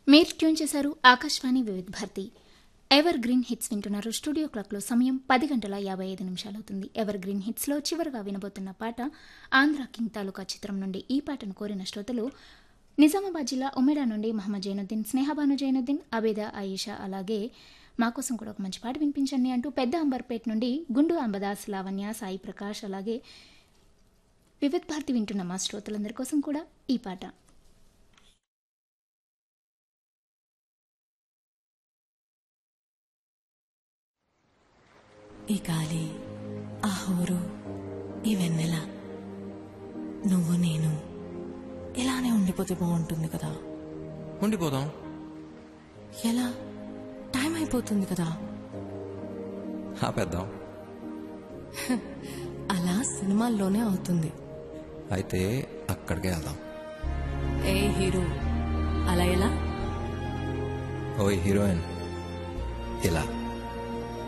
మీరు ట్యూన్ చేశారు Akashvani Vividh Bharati evergreen hits వింటున్నారు స్టూడియో క్లాక్లో సమయం పది గంటల యాభై ఐదు నిమిషాలు అవుతుంది ఎవర్ గ్రీన్ హిట్స్లో చివరిగా వినబోతున్న పాట ఆంధ్ర కింగ్ తాలూకా చిత్రం నుండి ఈ పాటను కోరిన శ్రోతలు నిజామాబాద్ జిల్లా ఉమెడా నుండి మహమ్మద్ జైనుద్దీన్ స్నేహబాను జైనుద్దీన్ అబేద ఆయిషా అలాగే మా కోసం కూడా ఒక మంచి పాట వినిపించండి అంటూ పెద్ద అంబర్పేట్ నుండి గుండు అంబదాస్ లావణ్య సాయి ప్రకాష్ అలాగే వివిధ్ భారతి వింటున్న మా శ్రోతలందరి కోసం కూడా ఈ పాట ఈ గాలి ఆ హోరు ఈ వెన్నెల నువ్వు నేను ఇలానే ఉండిపోతే బాగుంటుంది కదా ఉండిపోదాం ఎలా టైం అయిపోతుంది కదా ఆపేద్దాం అలా సినిమాల్లోనే అవుతుంది అయితే అక్కడికే వెళ్దాం ఏ హీరో అలా ఎలా ఓయ్ హీరోయిన్ ఇలా